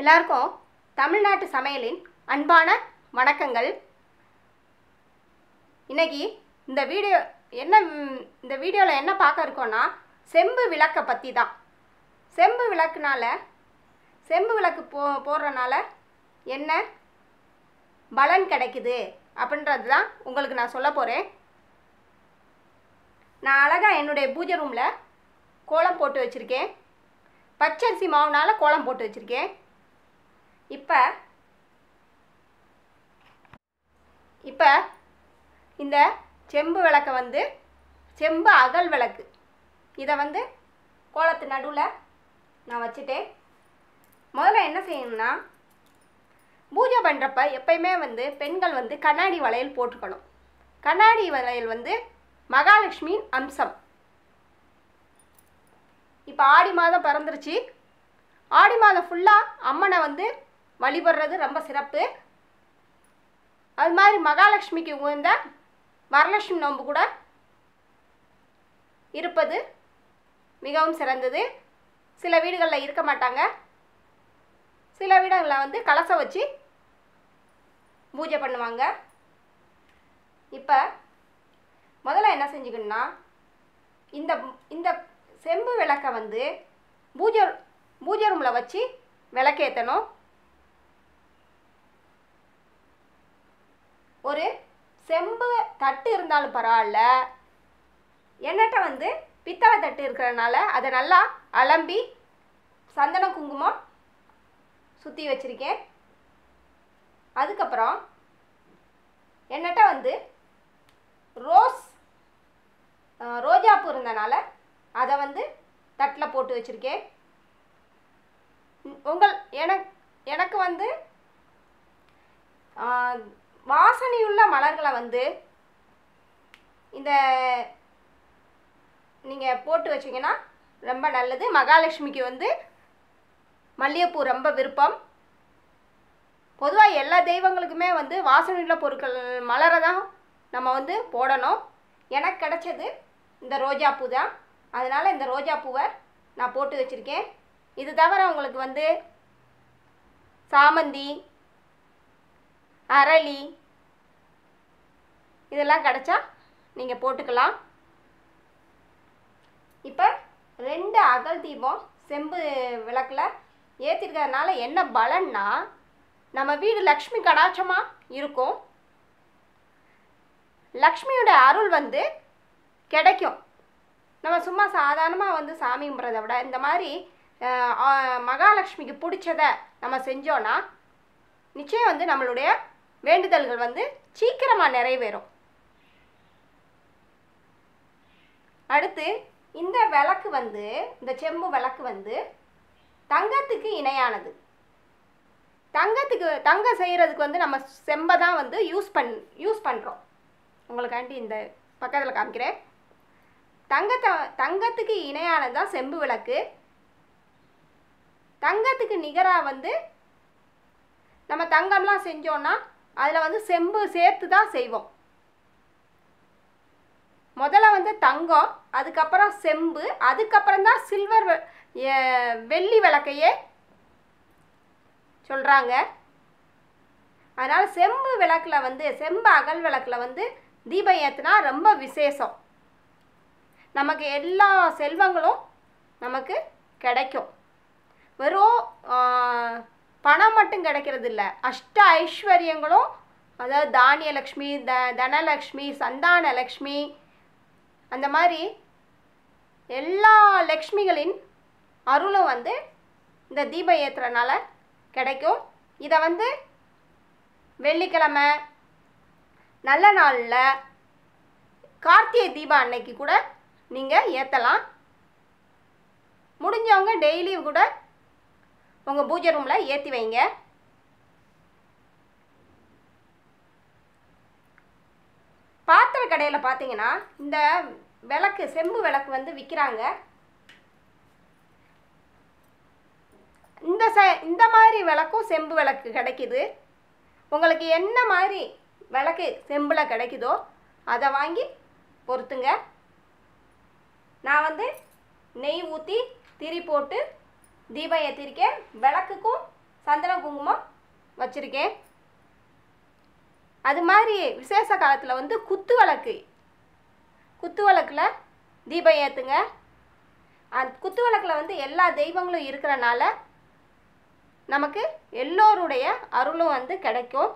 எல்லாருக்கும் தமிழ்நாட்டு சமையலின் அன்பான வணக்கங்கள் இன்னைக்கு இந்த வீடியோ என்ன ம், இந்த வீடியோவில் என்ன பார்க்க இருக்கோன்னா செம்பு விளக்கை பற்றி தான் செம்பு விளக்குனால செம்பு விளக்கு போ போடுறனால என்ன பலன் கிடைக்குது அப்படின்றது தான் உங்களுக்கு நான் சொல்ல போகிறேன் நான் அழகாக என்னுடைய பூஜை ரூமில் கோலம் போட்டு வச்சுருக்கேன் பச்சரிசி மாவுனால கோலம் போட்டு வச்சுருக்கேன் இப்போ இப்போ இந்த செம்பு விளக்கை வந்து செம்பு அகல் விளக்கு இதை வந்து கோலத்து நடுவில் நான் வச்சுட்டேன் முதல்ல என்ன செய்யணும்னா பூஜை பண்ணுறப்ப எப்பயுமே வந்து பெண்கள் வந்து கண்ணாடி வளையல் போட்டுக்கணும் கண்ணாடி வளையல் வந்து மகாலட்சுமியின் அம்சம் இப்போ ஆடி மாதம் பிறந்துருச்சு ஆடி மாதம் ஃபுல்லாக அம்மனை வந்து வழிபடுறது ரொம்ப சிறப்பு அது மாதிரி மகாலட்சுமிக்கு உகந்த வரலட்சுமி நோன்பு கூட இருப்பது மிகவும் சிறந்தது சில வீடுகளில் இருக்க மாட்டாங்க சில வீடுகளில் வந்து கலசம் வச்சு பூஜை பண்ணுவாங்க இப்போ முதல்ல என்ன செஞ்சுக்கணும்னா இந்த இந்த செம்பு விளக்கை வந்து பூஜை பூஜை ரூமில் வச்சு விளக்கேற்றணும் ஒரு செம்பு தட்டு இருந்தாலும் பரவாயில்ல என்கிட்ட வந்து பித்தளை தட்டு இருக்கிறதுனால அதை நல்லா அலம்பி சந்தன குங்குமம் சுற்றி வச்சுருக்கேன் அதுக்கப்புறம் என்கிட்ட வந்து ரோஸ் அஹ், ரோஜாப்பூ இருந்தனால அதை வந்து தட்டில் போட்டு வச்சுருக்கேன் உங்கள் எனக்கு எனக்கு வந்து ஆஹ், வாசனையுள்ள மலர்களை வந்து இந்த நீங்கள் போட்டு வச்சீங்கன்னா ரொம்ப நல்லது மகாலட்சுமிக்கு வந்து மல்லிகைப்பூ ரொம்ப விருப்பம் பொதுவாக எல்லா தெய்வங்களுக்குமே வந்து வாசனையுள்ள பொருட்கள் மலரை தான் நம்ம வந்து போடணும் எனக்கு கிடைச்சது இந்த ரோஜாப்பூ தான் அதனால் இந்த ரோஜாப்பூவை நான் போட்டு வச்சுருக்கேன் இது தவிர உங்களுக்கு வந்து சாமந்தி அரளி இதெல்லாம் கிடைச்சா நீங்கள் போட்டுக்கலாம் இப்போ ரெண்டு அகல் தீபம் செம்பு விளக்கில் ஏற்றிருக்கிறதுனால என்ன பலன்னா நம்ம வீடு லக்ஷ்மி கடாட்சமாக இருக்கும் லக்ஷ்மியோட அருள் வந்து கிடைக்கும் நம்ம சும்மா சாதாரணமாக வந்து சாமி கும்பிட்றத விட இந்த மாதிரி அஹ், ஆ- மகாலட்சுமிக்கு பிடிச்சத நம்ம செஞ்சோன்னா நிச்சயம் வந்து நம்மளுடைய வேண்டுதல்கள் வந்து சீக்கிரமாக நிறைவேறும் அடுத்து இந்த விளக்கு வந்து இந்த செம்பு விளக்கு வந்து தங்கத்துக்கு இணையானது தங்கத்துக்கு தங்கம் செய்கிறதுக்கு வந்து நம்ம செம்பை தான் வந்து யூஸ் பண் யூஸ் பண்ணுறோம் உங்களுக்காண்டி இந்த பக்கத்தில் காமிக்கிறேன் தங்கத்தை தங்கத்துக்கு இணையானது தான் செம்பு விளக்கு தங்கத்துக்கு நிகராக வந்து நம்ம தங்கம்லாம் செஞ்சோன்னா அதில் வந்து செம்பு சேர்த்து தான் செய்வோம் முதல்ல வந்து தங்கம் அதுக்கப்புறம் செம்பு அதுக்கப்புறம் தான் சில்வர் வெ- எ- வெள்ளி விளக்கையே சொல்கிறாங்க அதனால் செம்பு விளக்கில் வந்து செம்பு அகல் விளக்கில் வந்து தீபம் ஏற்றுனா ரொம்ப விசேஷம் நமக்கு எல்லா செல்வங்களும் நமக்கு கிடைக்கும் வெறும் ஆ, பணம் மட்டும் கிடைக்கிறது இல்லை அஷ்ட ஐஸ்வர்யங்களும் அதாவது தானியலக்ஷ்மி த தனலக்ஷ்மி சந்தானலக்ஷ்மி அந்த மாதிரி எல்லா லக்ஷ்மிகளின் அருளும் வந்து இந்த தீபம் ஏற்றுறனால கிடைக்கும் இதை வந்து வெள்ளிக்கிழமை நல்ல நாளில் கார்த்திகை தீபம் அன்னைக்கு கூட நீங்கள் ஏற்றலாம் முடிஞ்சவங்க டெய்லியும் கூட உங்கள் பூஜை ரூமில் ஏற்றி வைங்க பாத்திர கடையில் பார்த்தீங்கன்னா இந்த விளக்கு செம்பு விளக்கு வந்து விற்கிறாங்க இந்த ச இந்த மாதிரி விளக்கும் செம்பு விளக்கு கிடைக்குது உங்களுக்கு என்ன மாதிரி விளக்கு செம்பில் கிடைக்குதோ அதை வாங்கி பொறுத்துங்க நான் வந்து நெய் ஊற்றி திரி போட்டு தீபம் ஏற்றிருக்கேன் விளக்குக்கும் சந்தன குங்குமம் வச்சுருக்கேன் அது மாதிரி விசேஷ காலத்தில் வந்து குத்து விளக்கு குத்து விளக்கில் தீபம் ஏற்றுங்க அந்த குத்து விளக்கில் வந்து எல்லா தெய்வங்களும் இருக்கிறனால நமக்கு எல்லோருடைய அருளும் வந்து கிடைக்கும்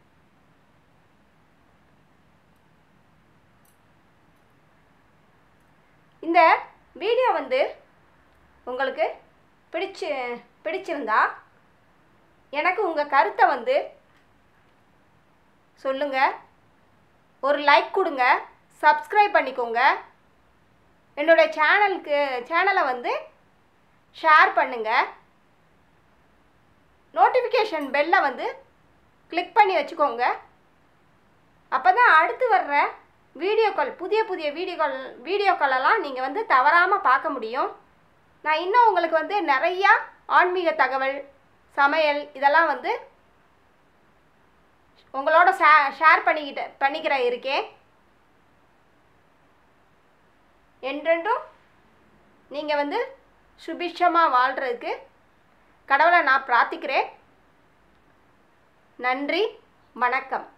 இந்த வீடியோ வந்து உங்களுக்கு பிடிச்சு பிடிச்சிருந்தா எனக்கு உங்கள் கருத்தை வந்து சொல்லுங்கள் ஒரு லைக் கொடுங்க சப்ஸ்கிரைப் பண்ணிக்கோங்க என்னுடைய சேனலுக்கு சேனலை வந்து ஷேர் பண்ணுங்கள் நோட்டிஃபிகேஷன் பெல்லை வந்து கிளிக் பண்ணி வச்சுக்கோங்க அப்போ தான் அடுத்து வர்ற வீடியோக்கள் புதிய புதிய வீடியோக்கள் வீடியோக்களெல்லாம் நீங்கள் வந்து தவறாமல் பார்க்க முடியும் நான் இன்னும் உங்களுக்கு வந்து நிறையா ஆன்மீக தகவல் சமையல் இதெல்லாம் வந்து உங்களோட ஷே ஷேர் பண்ணிக்கிட்டு பண்ணிக்கிற இருக்கேன் என்றென்றும் நீங்கள் வந்து சுபிட்சமாக வாழ்கிறதுக்கு கடவுளை நான் பிரார்த்திக்கிறேன் நன்றி வணக்கம்